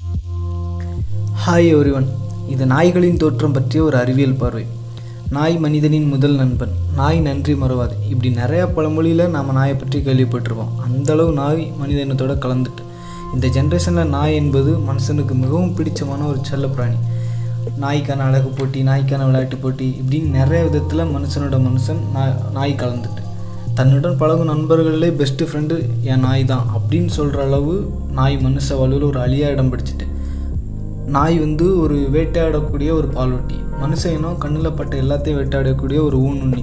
hi everyone இது நாய்களின் தோற்றம் பற்றிய ஒரு அறிவியல் பார்வை நாய் மனிதனின் முதல் நண்பன் நாய் நன்றி மறவாது இப்படி நிறையா பழமொழியில் நாம் நாயை பற்றி கேள்விப்பட்டிருப்போம் அந்தளவு நாய் மனித இனத்தோட கலந்துட்டு இந்த ஜென்ரேஷனில் நாய் என்பது மனுஷனுக்கு மிகவும் பிடிச்சமான ஒரு செல்ல பிராணி நாய்க்கான அழகு போட்டி நாய்க்கான விளையாட்டு போட்டி இப்படின்னு நிறைய விதத்தில் மனுஷனோட மனுஷன் நாய் நாய் கலந்துட்டு தன்னுடன் பழகும் நண்பர்களே பெஸ்ட்டு ஃப்ரெண்டு என் நாய் தான் அப்படின்னு சொல்கிற அளவு நாய் மனுஷ வாழ்வில் ஒரு அழியா இடம் பிடிச்சிட்டு நாய் வந்து ஒரு வேட்டையாடக்கூடிய ஒரு பாலூட்டி மனுஷ இனம் கண்ணில் பட்ட எல்லாத்தையும் வேட்டையாடக்கூடிய ஒரு ஊனுண்ணி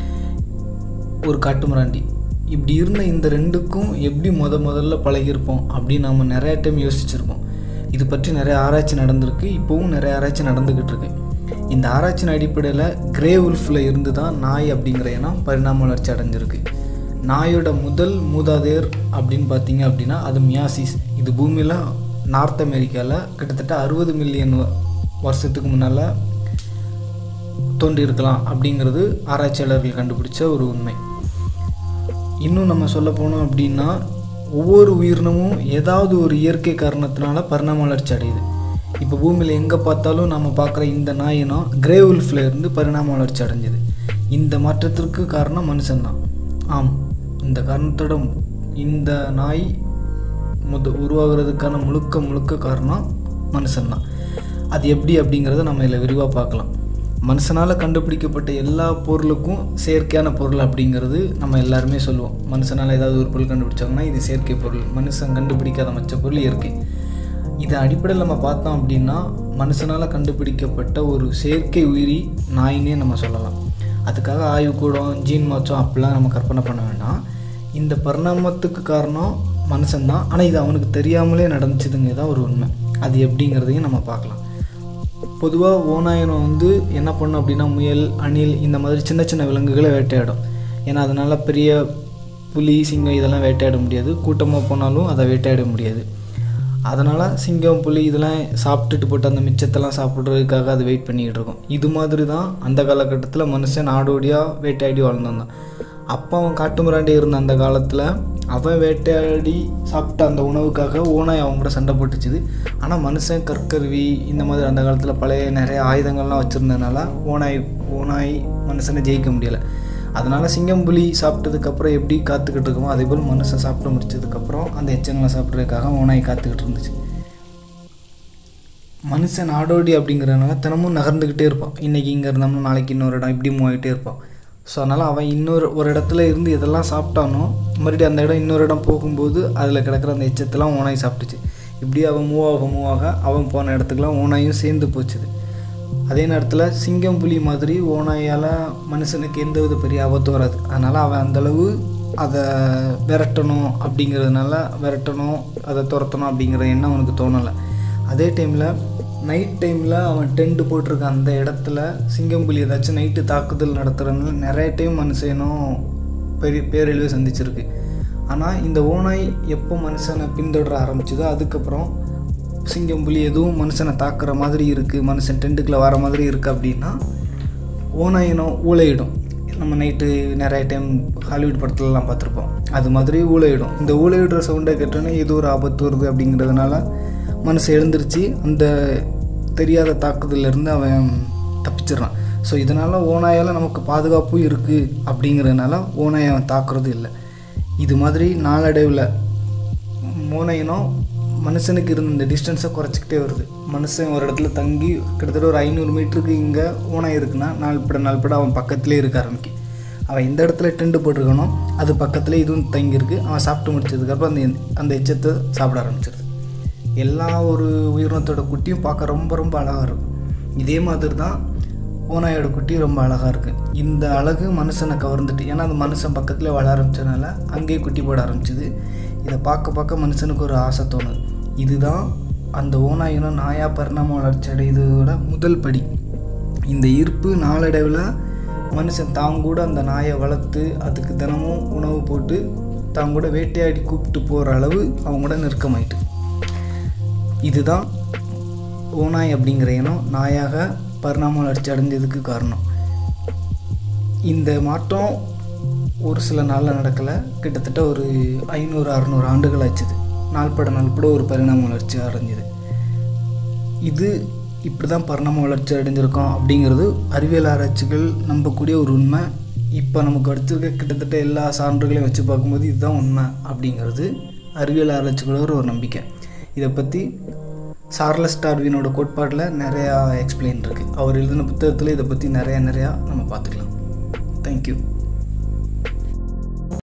ஒரு காட்டுமிராண்டி இப்படி இருந்த இந்த ரெண்டுக்கும் எப்படி முத முதல்ல பழகியிருப்போம் அப்படின்னு நம்ம நிறைய டைம் யோசிச்சிருப்போம் இது பற்றி நிறைய ஆராய்ச்சி நடந்திருக்கு இப்போவும் நிறைய ஆராய்ச்சி நடந்துக்கிட்டு இருக்கு இந்த ஆராய்ச்சியின் அடிப்படையில் கிரே உல்ஃபில் இருந்து தான் நாய் அப்படிங்கிற இனம் பரிணாம வளர்ச்சி அடைஞ்சிருக்கு நாயோட முதல் மூதாதையர் அப்படின்னு பார்த்தீங்க அப்படின்னா அது மியாசிஸ் இது பூமியில் நார்த் அமெரிக்காவில் கிட்டத்தட்ட அறுபது மில்லியன் வருஷத்துக்கு முன்னால் தோன்றியிருக்கலாம் அப்படிங்கிறது ஆராய்ச்சியாளர்கள் கண்டுபிடிச்ச ஒரு உண்மை இன்னும் நம்ம சொல்ல போனோம் அப்படின்னா ஒவ்வொரு உயிரினமும் ஏதாவது ஒரு இயற்கை காரணத்தினால பரிணாம வளர்ச்சி அடையுது இப்போ பூமியில் எங்கே பார்த்தாலும் நம்ம பார்க்குற இந்த நாயினம் கிரே உல்ஃபில் இருந்து பரிணாம வளர்ச்சி அடைஞ்சது இந்த மாற்றத்திற்கு காரணம் மனுஷன்தான் ஆம் இந்த காரணத்தோட இந்த நாய் முத உருவாகிறதுக்கான முழுக்க முழுக்க காரணம் மனுஷன்தான் அது எப்படி அப்படிங்கிறத நம்ம இதில் விரிவாக பார்க்கலாம் மனுஷனால் கண்டுபிடிக்கப்பட்ட எல்லா பொருளுக்கும் செயற்கையான பொருள் அப்படிங்கிறது நம்ம எல்லாருமே சொல்லுவோம் மனுஷனால் ஏதாவது ஒரு பொருள் கண்டுபிடிச்சாங்கன்னா இது செயற்கை பொருள் மனுஷன் கண்டுபிடிக்காத மற்ற பொருள் இயற்கை இதை அடிப்படையில் நம்ம பார்த்தோம் அப்படின்னா மனுஷனால் கண்டுபிடிக்கப்பட்ட ஒரு செயற்கை உயிரி நாயினே நம்ம சொல்லலாம் அதுக்காக ஆய்வுக்கூடம் ஜீன் மாற்றம் அப்படிலாம் நம்ம கற்பனை பண்ண வேண்டாம் இந்த பரிணாமத்துக்கு காரணம் மனுஷன்தான் ஆனால் இது அவனுக்கு தெரியாமலே நடந்துச்சுதுங்க தான் ஒரு உண்மை அது எப்படிங்கிறதையும் நம்ம பார்க்கலாம் பொதுவாக ஓநாயனம் வந்து என்ன பண்ணும் அப்படின்னா முயல் அணில் இந்த மாதிரி சின்ன சின்ன விலங்குகளை வேட்டையாடும் ஏன்னா அதனால் பெரிய புலி சிங்கம் இதெல்லாம் வேட்டையாட முடியாது கூட்டமாக போனாலும் அதை வேட்டையாட முடியாது அதனால் சிங்கம் புலி இதெல்லாம் சாப்பிட்டுட்டு போட்டு அந்த மிச்சத்தெல்லாம் சாப்பிட்றதுக்காக அது வெயிட் பண்ணிக்கிட்டு இருக்கும் இது மாதிரி தான் அந்த காலகட்டத்தில் மனுஷன் நாடோடியாக வேட்டையாடி வாழ்ந்தான் அப்போ அவன் காட்டுமிராண்டி இருந்த அந்த காலத்தில் அவன் வேட்டையாடி சாப்பிட்ட அந்த உணவுக்காக ஓனாய் அவங்க கூட சண்டை போட்டுச்சுது ஆனால் மனுஷன் கற்கருவி இந்த மாதிரி அந்த காலத்தில் பழைய நிறைய ஆயுதங்கள்லாம் வச்சுருந்ததுனால ஓனாய் ஓனாய் மனுஷனை ஜெயிக்க முடியலை அதனால் சிங்கம் புலி சாப்பிட்டதுக்கப்புறம் எப்படி காத்துக்கிட்டு இருக்கோமோ அதே போல் மனுஷன் சாப்பிட்டு முடிச்சதுக்கப்புறம் அந்த எச்சங்களை சாப்பிட்றதுக்காக ஓனாய் காத்துக்கிட்டு இருந்துச்சு மனுஷன் நாடோடி அப்படிங்கிறதுனால தினமும் நகர்ந்துக்கிட்டே இருப்பான் இன்றைக்கி இங்கே இருந்தோம்னா நாளைக்கு இன்னொரு இடம் இப்படி மூவ் ஆகிட்டே இருப்பான் ஸோ அதனால் அவன் இன்னொரு ஒரு இடத்துல இருந்து எதெல்லாம் சாப்பிட்டானோ மறுபடியும் அந்த இடம் இன்னொரு இடம் போகும்போது அதில் கிடக்கிற அந்த எச்சத்தெல்லாம் ஓனாய் சாப்பிட்டுச்சு இப்படி அவன் மூவ் ஆக மூவ் ஆக அவன் போன இடத்துக்குலாம் ஓனாயும் சேர்ந்து போச்சுது அதே நேரத்தில் சிங்கம் புலி மாதிரி ஓனாயால் மனுஷனுக்கு எந்த வித பெரிய ஆபத்தும் வராது அதனால் அவன் அந்தளவு அதை விரட்டணும் அப்படிங்கிறதுனால விரட்டணும் அதை துரத்தணும் அப்படிங்கிற எண்ணம் அவனுக்கு தோணலை அதே டைமில் நைட் டைமில் அவன் டென்ட் போட்டிருக்க அந்த இடத்துல சிங்கம்புலி ஏதாச்சும் நைட்டு தாக்குதல் நடத்துகிறதுனால நிறைய டைம் மனுஷனும் பெரிய பேரழிவை சந்திச்சிருக்கு ஆனால் இந்த ஓனாய் எப்போ மனுஷனை பின்தொடர ஆரம்பிச்சதோ அதுக்கப்புறம் சிங்கம்புலி எதுவும் மனுஷனை தாக்குற மாதிரி இருக்குது மனுஷன் டென்ட்டுக்குள்ளே வர மாதிரி இருக்குது அப்படின்னா ஓனாயினம் ஊழையிடும் நம்ம நைட்டு நிறைய டைம் ஹாலிவுட் படத்துலலாம் பார்த்துருப்போம் அது மாதிரி ஊழையிடும் இந்த ஊழையிடுற சவுண்டை கேட்டோன்னே இது ஒரு ஆபத்து வருது அப்படிங்கிறதுனால மனுஷன் எழுந்திருச்சு அந்த தெரியாத தாக்குதலேருந்து அவன் தப்பிச்சிடுறான் ஸோ இதனால் ஓனாயால் நமக்கு பாதுகாப்பும் இருக்குது அப்படிங்கிறதுனால ஓனாயை அவன் தாக்குறது இல்லை இது மாதிரி நாளடைவில் ஓனாயினம் மனுஷனுக்கு இருந்த இந்த டிஸ்டன்ஸை குறைச்சிக்கிட்டே வருது மனுஷன் ஒரு இடத்துல தங்கி கிட்டத்தட்ட ஒரு ஐநூறு மீட்டருக்கு இங்கே ஓனாய் இருக்குன்னா நாள்பட நாள்பட அவன் பக்கத்துலேயே இருக்க ஆரம்பிக்கு அவன் எந்த இடத்துல டென்ட் போட்டிருக்கானோ அது பக்கத்துலேயே இதுவும் தங்கியிருக்கு அவன் சாப்பிட்டு முடிச்சதுக்கப்புறம் அந்த அந்த எச்சத்தை சாப்பிட ஆரம்பிச்சிருது எல்லா ஒரு உயிரினத்தோட குட்டியும் பார்க்க ரொம்ப ரொம்ப அழகாக இருக்கும் இதே மாதிரி தான் ஓனாயோட குட்டி ரொம்ப அழகாக இருக்குது இந்த அழகு மனுஷனை கவர்ந்துட்டு ஏன்னா அந்த மனுஷன் பக்கத்தில் வாழ ஆரம்பித்ததுனால அங்கேயே குட்டி போட ஆரம்பிச்சிது இதை பார்க்க பார்க்க மனுஷனுக்கு ஒரு ஆசை தோணுது இதுதான் அந்த ஓனாயினம் நாயா பரிணாம வளர்ச்சி அடைவதோட முதல் படி இந்த ஈர்ப்பு நாளடைவில் மனுஷன் தான் கூட அந்த நாயை வளர்த்து அதுக்கு தினமும் உணவு போட்டு தான் கூட வேட்டையாடி கூப்பிட்டு போகிற அளவு அவங்க கூட நெருக்கமாயிட்டு இதுதான் ஓனாய் அப்படிங்கிற இனம் நாயாக பரிணாம வளர்ச்சி அடைஞ்சதுக்கு காரணம் இந்த மாற்றம் ஒரு சில நாளில் நடக்கலை கிட்டத்தட்ட ஒரு ஐநூறு அறநூறு ஆண்டுகள் ஆச்சுது நாள்பட நாள்பட ஒரு பரிணாம வளர்ச்சி அடைஞ்சுது இது இப்படி தான் பரிணாம வளர்ச்சி அடைஞ்சிருக்கோம் அப்படிங்கிறது அறிவியல் ஆராய்ச்சிகள் நம்பக்கூடிய ஒரு உண்மை இப்போ நமக்கு அடுத்திருக்க கிட்டத்தட்ட எல்லா சான்றுகளையும் வச்சு பார்க்கும்போது இதுதான் உண்மை அப்படிங்கிறது அறிவியல் ஆராய்ச்சிகளோட ஒரு நம்பிக்கை இதை பற்றி சார்லஸ் டார்வினோட கோட்பாட்டில் நிறையா எக்ஸ்பிளைன் இருக்குது அவர் எழுதின புத்தகத்தில் இதை பற்றி நிறையா நிறையா நம்ம பார்த்துக்கலாம் தேங்க்யூ